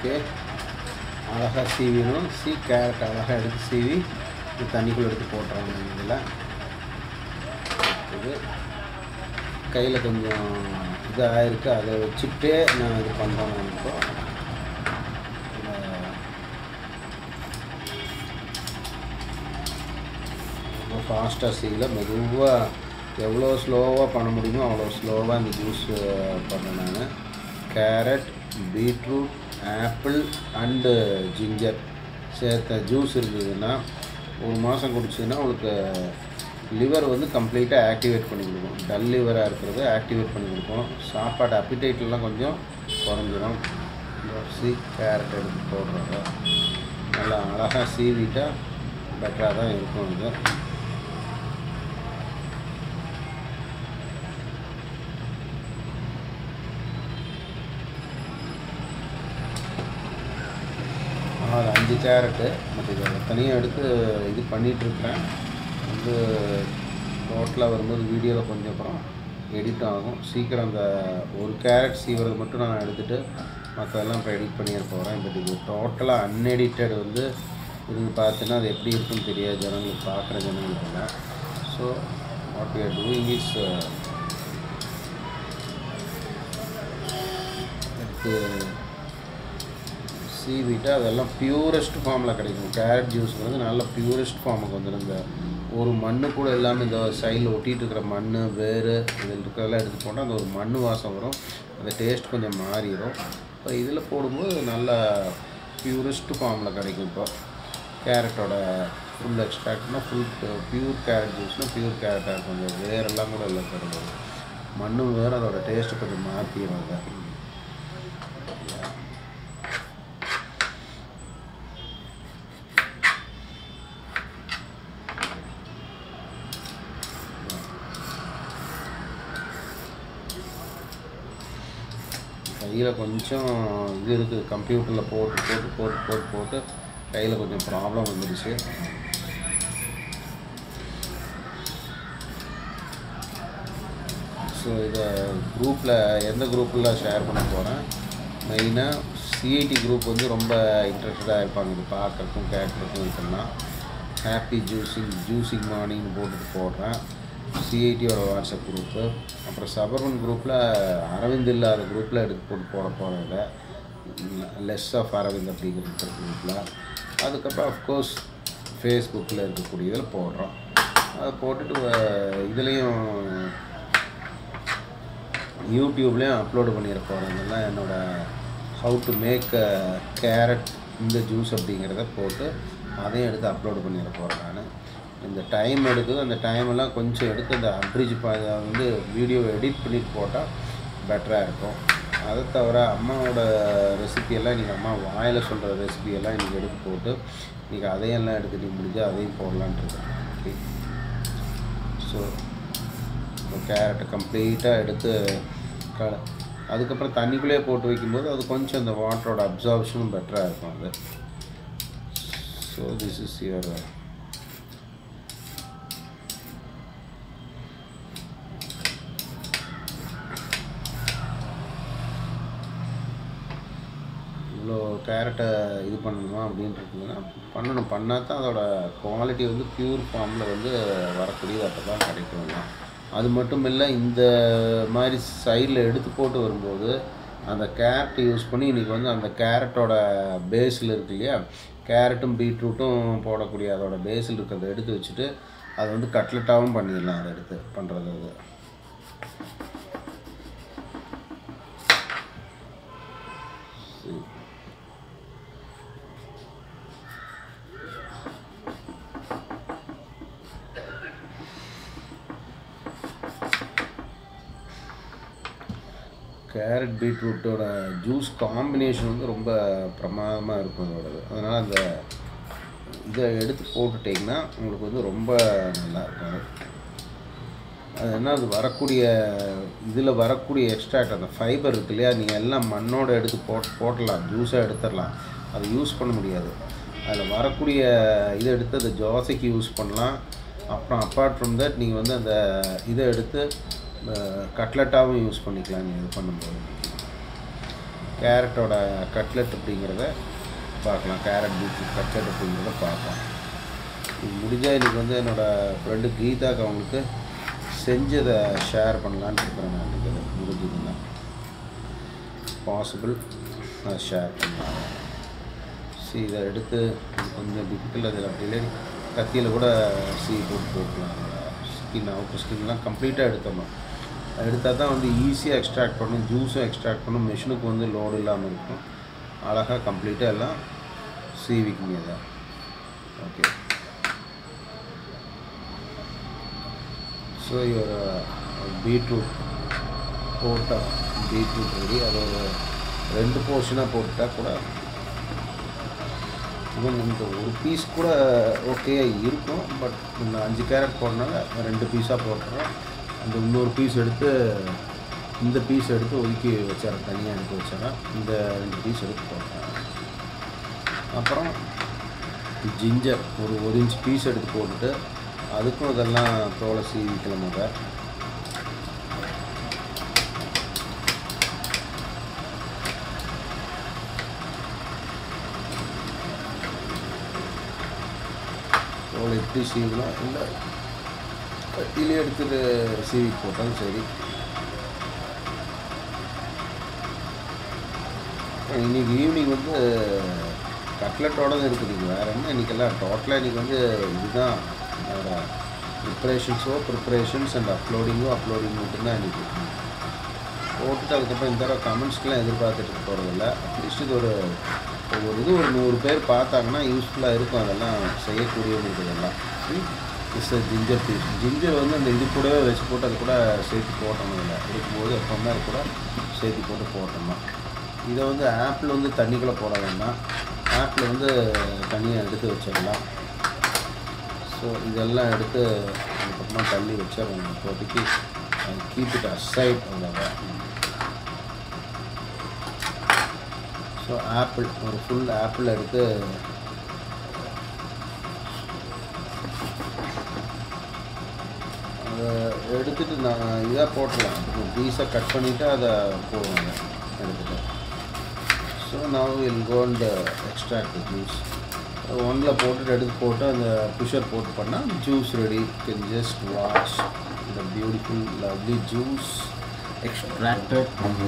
okay அழகாக சீவிடும் சீ carrot அழகாக எடுத்து சீவி இது தண்ணிக்குள்ளே எடுத்து போட்டுறாங்க இதில் இது கையில் கொஞ்சம் இதாக இருக்குது அதை வச்சுட்டே நான் இது பண்ணுறேன் இப்போ ரொம்ப ஃபாஸ்ட்டாக செய்யல மெதுவாக எவ்வளோ ஸ்லோவாக பண்ண முடியுமோ அவ்வளோ ஸ்லோவாக இந்த ஜூஸ் பண்ணேன் நான் carrot beetroot apple and ginger சேர்த்த ஜூஸ் இருந்ததுன்னா ஒரு மாதம் குடிச்சதுன்னா உங்களுக்கு லிவர் வந்து கம்ப்ளீட்டாக ஆக்டிவேட் பண்ணி கொடுக்கும் டல் லிவராக இருக்கிறது ஆக்டிவேட் பண்ணி கொடுக்கும் சாப்பாடு அப்பிடைட்லாம் கொஞ்சம் குறைஞ்சிரும் சி கேரட் எடுத்து போடுறாங்க நல்லா அழகாக சீவிட்டா பெட்டராக தான் இருக்கும் இது அது அஞ்சு கேரட்டு மற்ற இதை தனியாக எடுத்து இது பண்ணிகிட்ருக்கிறேன் வந்து டோட்டலாக வரும்போது வீடியோவில் கொஞ்சம் அப்புறம் எடிட் ஆகும் சீக்கிரம் அந்த ஒரு கேரட் சீவரது மட்டும் நான் எடுத்துகிட்டு மற்றதெல்லாம் இப்போ எடிட் பண்ணிட போகிறேன் பட் இது டோட்டலாக அன்எடிட்டட் வந்து இருந்து பார்த்தீங்கன்னா அது எப்படி இருக்குன்னு தெரியாது ஜனங்களுக்கு பார்க்குற ஜனங்களுக்கெல்லாம் so what you are doing is எடுத்து சீவிட்டு அதெல்லாம் பியூரஸ்ட் ஃபார்மில் கிடைக்கும் கேரட் ஜூஸ் வந்து நல்ல பியூரஸ்ட் ஃபார்முக்கு வந்துடும் இந்த ஒரு மண்ணு கூட இல்லாமல் இந்த சைடில் ஒட்டிகிட்டு இருக்கிற மண் வேறு இதில் இருக்கிறதெல்லாம் எடுத்து போட்டால் அந்த ஒரு மண் வாசம் வரும் அந்த டேஸ்ட் கொஞ்சம் மாறிடும் இப்போ இதில் போடும்போது நல்ல பியூரஸ்ட் ஃபார்மில் கிடைக்கும் இப்போ கேரட்டோட ஃபுல் எக்ஸ்ட்ராக்ட்னா ஃபுல் பியூர் கேரட் ஜூஸ்னால் பியூர் கேரட்டாக இருக்கும் அந்த வேரெல்லாம் கூட இல்லை தருவது மண்ணும் வேறு அதோட டேஸ்ட்டு கொஞ்சம் மாற்றிடும் அதை கையில் கொஞ்சம் இது இருக்குது கம்ப்யூட்டரில் போட்டு போட்டு போட்டு போட்டு போட்டு கையில் கொஞ்சம் ப்ராப்ளம் வந்துடுச்சு ஸோ இதை குரூப்பில் எந்த குரூப்பில் ஷேர் பண்ண போகிறேன் மெயினாக சிஐடி குரூப் வந்து ரொம்ப இன்ட்ரெஸ்டடாக இருப்பாங்க இது பார்க்குறதுக்கும் கேட்குறதுக்கும் இதெல்லாம் ஹாப்பி ஜூஸிங் ஜூஸிங் மார்னிங்னு போட்டுட்டு போடுறேன் சிஐடியோட வாட்ஸ்அப் குரூப்பு அப்புறம் சபர்மன் குரூப்பில் அரவிந்த் இல்லாத குரூப்பில் எடுத்து போட்டு போட போகிறத லெஸ் ஆஃப் அரவிந்த் அப்படிங்கிற குரூப்பில் அதுக்கப்புறம் அஃப்கோர்ஸ் ஃபேஸ்புக்கில் இருக்கக்கூடிய இதில் போடுறோம் அதை போட்டுட்டு இதுலேயும் யூடியூப்லேயும் அப்லோடு பண்ணிட போகிறேன் இதெல்லாம் என்னோடய ஹவு டு மேக் கேரட் இந்த ஜூஸ் அப்படிங்கிறத போட்டு அதையும் எடுத்து அப்லோடு பண்ணிட போகிறேன் நான் இந்த டைம் எடுக்குது அந்த டைம் எல்லாம் கொஞ்சம் எடுத்து அந்த அப்ரிஜ் வந்து வீடியோவை எடிட் பண்ணிட்டு போட்டால் பெட்டராக இருக்கும் அதை தவிர அம்மாவோட ரெசிபியெல்லாம் இன்றைக்கி அம்மா வாயில் சொல்கிற ரெசிபியெல்லாம் இன்றைக்கி எடுத்து போட்டு இன்றைக்கி அதையெல்லாம் எடுத்துகிட்டு முடிஞ்சு அதையும் போடலான்ட்டு இருக்கேன் ஓகே ஸோ கேரட்டை கம்ப்ளீட்டாக எடுத்து க அதுக்கப்புறம் தண்ணிக்குள்ளேயே போட்டு வைக்கும்போது அது கொஞ்சம் அந்த வாட்டரோட அப்சார்ப்ஷனும் பெட்டராக இருக்கும் அது ஸோ திஸ் இஸ் யுவர் இவ்வளோ கேரட்டை இது பண்ணணுமா அப்படின்ட்டு இருக்குதுன்னா பண்ணணும் பண்ணால் தான் அதோட குவாலிட்டி வந்து பியூர் ஃபார்மில் வந்து வரக்கூடியது அப்போ தான் கிடைக்கும் அது மட்டும் இல்லை இந்த மாதிரி சைடில் எடுத்து போட்டு வரும்போது அந்த கேரட் யூஸ் பண்ணி இன்றைக்கி வந்து அந்த கேரட்டோட பேஸில் இருக்கு இல்லையா கேரட்டும் பீட்ரூட்டும் போடக்கூடிய அதோட பேஸில் இருக்கிறத எடுத்து வச்சுட்டு அதை வந்து கட்லெட்டாகவும் பண்ணிடலாம் அதை எடுத்து பண்ணுறது அது கேரட் பீட்ரூட்டோட ஜூஸ் காம்பினேஷன் வந்து ரொம்ப பிரமாதமாக இருக்கும் அதோடது அதனால் அந்த இதை எடுத்து போட்டுட்டிங்கன்னா உங்களுக்கு வந்து ரொம்ப நல்லா இருக்கும் அது என்ன அது வரக்கூடிய இதில் வரக்கூடிய எக்ஸ்ட்ராக்ட் அந்த ஃபைபர் இருக்கு இல்லையா நீங்கள் எல்லாம் மண்ணோட எடுத்து போட் போட்டலாம் ஜூஸாக எடுத்துடலாம் அதை யூஸ் பண்ண முடியாது அதில் வரக்கூடிய இதை எடுத்து அதை ஜோசைக்கு யூஸ் பண்ணலாம் அப்புறம் அப்பார்ட் ஃப்ரம் தட் நீங்கள் வந்து அந்த இதை எடுத்து கட்லெட்டாகவும் யூஸ் பண்ணிக்கலாம் நீங்கள் இது பண்ணும்போது கேரட்டோட கட்லெட் அப்படிங்கிறத பார்க்கலாம் கேரட் பீட்ரூட் கட்லெட் அப்படிங்கிறத பார்க்கலாம் இது முடிஞ்சால் இன்றைக்கி வந்து என்னோடய ஃப்ரெண்டு கீதாக்கு அவங்களுக்கு செஞ்சதை ஷேர் பண்ணலான்னு இருக்கிறேன் நான் இன்றைக்கி அது முடிஞ்சதுன்னா பாசிபிள் நான் ஷேர் பண்ணலாம் சி இதை எடுத்து கொஞ்சம் டிஃபிகல்ட் அதில் அப்படியே கத்தியில் கூட சி போட்டு போட்டுக்கலாம் ஸ்கின் அவுட்டர் ஸ்கின்லாம் கம்ப்ளீட்டாக எடுத்துடணும் எடுத்தால் தான் வந்து ஈஸியாக எக்ஸ்ட்ராக்ட் பண்ணும் ஜூஸும் எக்ஸ்ட்ராக்ட் பண்ணும் மிஷினுக்கு வந்து லோடு இல்லாமல் இருக்கும் அழகாக கம்ப்ளீட்டாக எல்லாம் சீவிக்குங்க இதை ஓகே ஸோ இவர் பீட்ரூட் போட்டால் பீட்ரூட் ரெடி அது ஒரு ரெண்டு போர்ஷனாக போட்டுட்டா கூட ஈவன் இந்த ஒரு பீஸ் கூட ஓகே இருக்கும் பட் இந்த அஞ்சு கேரட் போடுறதுனால ரெண்டு பீஸாக போட்டுறோம் அந்த இன்னொரு பீஸ் எடுத்து இந்த பீஸ் எடுத்து ஒதுக்கி வச்சிடறேன் தனியாக எடுத்து வச்சிடறேன் இந்த ரெண்டு பீஸ் எடுத்து போடுறேன் அப்புறம் ஜிஞ்சர் ஒரு ஒரு இன்ச் பீஸ் எடுத்து போட்டுட்டு அதுக்கும் இதெல்லாம் தோலை சீவிக்கலாம் முத தோலை எப்படி சீவலாம் இல்லை கட்டிலே எடுத்துட்டு சீவி போட்டாலும் சரி இன்னைக்கு ஈவினிங் வந்து கட்லெட்டோட தான் இருக்குது வேறு என்ன இன்றைக்கெல்லாம் டோட்டலாக இன்றைக்கி வந்து இதுதான் என்னோட ப்ரிப்ரேஷன்ஸோ ப்ரிப்ரேஷன்ஸ் அண்ட் அப்லோடிங்கோ அப்லோடிங் மட்டும்தான் இன்றைக்கி போட்டுட்டு அதுக்கப்புறம் இந்த தடவை கமெண்ட்ஸ்க்கெலாம் எதிர்பார்த்துட்டு போகிறதில்ல அட்லீஸ்ட் இது ஒரு ஒரு இது ஒரு நூறு பேர் பார்த்தாங்கன்னா யூஸ்ஃபுல்லாக இருக்கும் அதெல்லாம் செய்யக்கூடியவங்களுக்கு இதெல்லாம் இஸ் ஜிஞ்சர் பீஸ் ஜிஞ்சர் வந்து அந்த இது கூடவே வச்சு போட்டு அது கூட சேர்த்து போட்டணும் இல்லை இருக்கும்போது எப்போவுமே அது கூட சேர்த்து போட்டு போட்டோம்னா இதை வந்து ஆப்பிள் வந்து தண்ணிக்குள்ளே போட வேண்டாம் ஆப்பிள் வந்து தனியாக எடுத்து வச்சிடலாம் ஸோ இதெல்லாம் எடுத்து அதுக்கப்புறமா தள்ளி வச்சிடணும் இப்போதைக்கு கீப் இட் அசைட் அவ்வளோதான் ஸோ ஆப்பிள் ஒரு ஃபுல் ஆப்பிள் எடுத்து அதை எடுத்துட்டு நான் இதாக போட்டுடலாம் பீஸை கட் பண்ணிவிட்டு அதை போடுவாங்க எடுத்துகிட்டு ஸோ நான் will go and extract juice ஒன்றில் போட்டுட்டு எடுத்து போட்டு அந்த புஷர் போட்டு பண்ணால் juice ready can just wash இந்த beautiful lovely juice extracted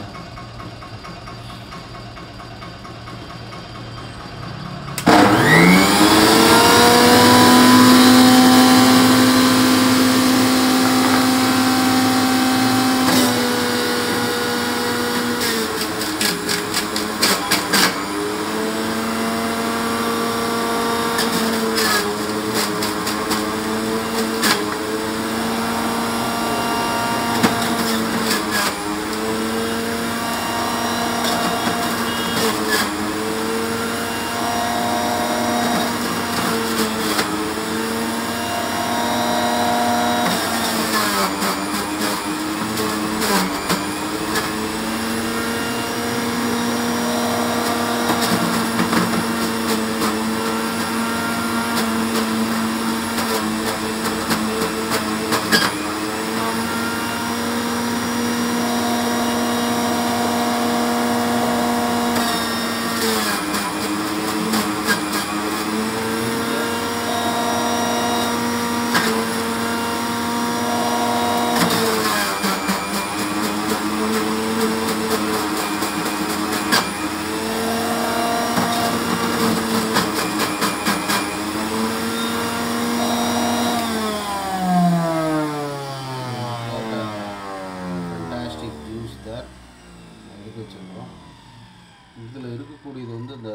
fantastic juice தர் எடுத்து வச்சுருக்கோம் இதில் இருக்கக்கூடியது வந்து இந்த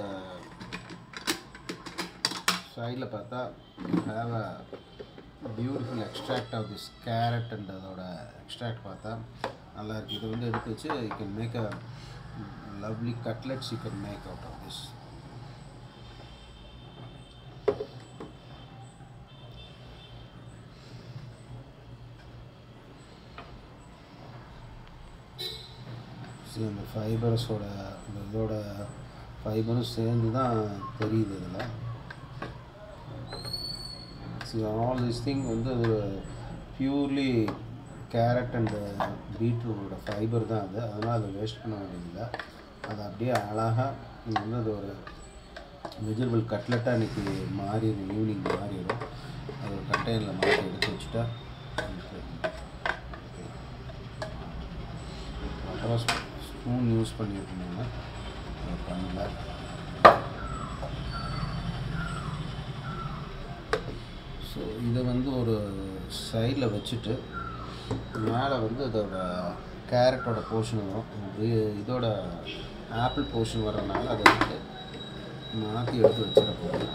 சைடில் பார்த்தா have a beautiful extract of this carrot and அதோட எக்ஸ்ட்ராக்ட் பார்த்தா நல்லா இருக்கு இது வந்து எடுத்து வச்சு you can make a lovely cutlets you can make out of this சரி அந்த ஃபைபர்ஸோட இந்த இதோட ஃபைபரும் சேர்ந்து தான் தெரியுது இதில் சி ஆல் திஸ் திங் வந்து அது பியூர்லி கேரட் அண்டு பீட்ரூட்டோட ஃபைபர் தான் அது அதனால் அதை வேஸ்ட் பண்ண வேண்டியதில்லை அது அப்படியே அழகாக நீங்கள் வந்து அது ஒரு வெஜிடபிள் கட்லெட்டாக இன்றைக்கி மாறிடும் ஈவினிங் மாறிடும் அது ஒரு கண்டெய்னரில் மாற்றி எடுத்து வச்சுட்டா அப்புறம் ஸ்பூன் யூஸ் பண்ணியிருக்கோங்க அது பண்ணல ஸோ இதை வந்து ஒரு சைடில் வச்சுட்டு மேலே வந்து அதோட கேரட்டோட போர்ஷன் வரும் இது- இதோட ஆப்பிள் போர்ஷன் வர்றதுனால அதை வந்து மாற்றி எடுத்து வச்சிட போகிறேன்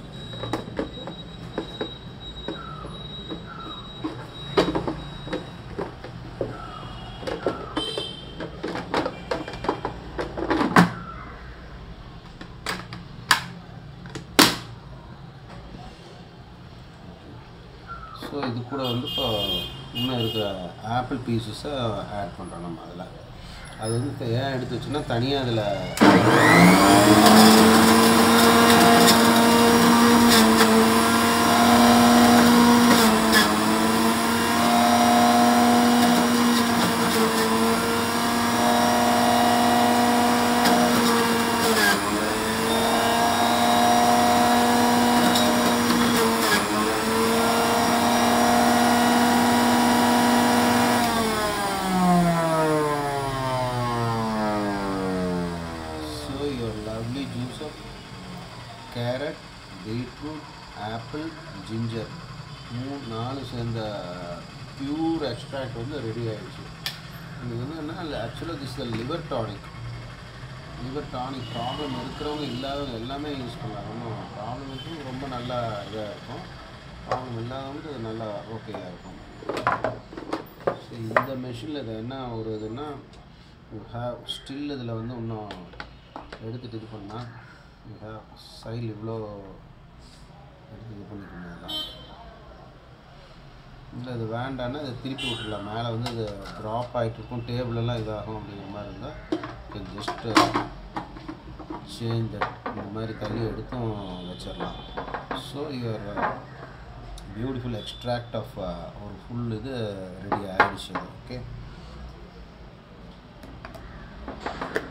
ஸோ இது கூட வந்து இப்போ இன்னும் இருக்கிற ஆப்பிள் பீசஸை ஆட் பண்ணுறோம் நம்ம அதில் அது வந்து இப்போ ஏன் எடுத்து வச்சோன்னா தனியாக அதில் So your lovely juice of carrot, beetroot, apple, ginger மூணு நாலு சேர்ந்த பியூர் எக்ஸ்ட்ராக்ட் வந்து ரெடி ஆயிடுச்சு இது வந்து என்ன ஆக்சுவலாக this the liver tonic liver tonic problem இருக்கிறவங்க இல்லாதவங்க எல்லாமே யூஸ் பண்ணலாம் ஒன்றும் ப்ராப்ளம் இருக்கும் ரொம்ப நல்லா இதாக இருக்கும் ப்ராப்ளம் இல்லாதவங்க இது நல்லா ஓகேயாக இருக்கும் ஸோ இந்த மெஷினில் இது என்ன ஒரு இதுன்னா யூ ஹேவ் ஸ்டில் இதில் வந்து இன்னும் எடுத்துகிட்டு இது பண்ணால் யூ ஹேவ் சைடில் இவ்வளோ எடுத்து இது பண்ணிக்கணும் இதெல்லாம் இல்லை இது வேண்டான்னா இதை திருப்பி விட்டுடலாம் மேலே வந்து இது ட்ராப் ஆகிட்டு இருக்கும் டேபிள் எல்லாம் இதாகும் அப்படிங்கிற மாதிரி இருந்தால் ஜஸ்ட்டு சேஞ்ச் தட் இந்த மாதிரி தள்ளி எடுத்தும் வச்சிடலாம் so your beautiful extract of ஒரு ஃபுல் இது ரெடி ஆகிடுச்சு ஓகே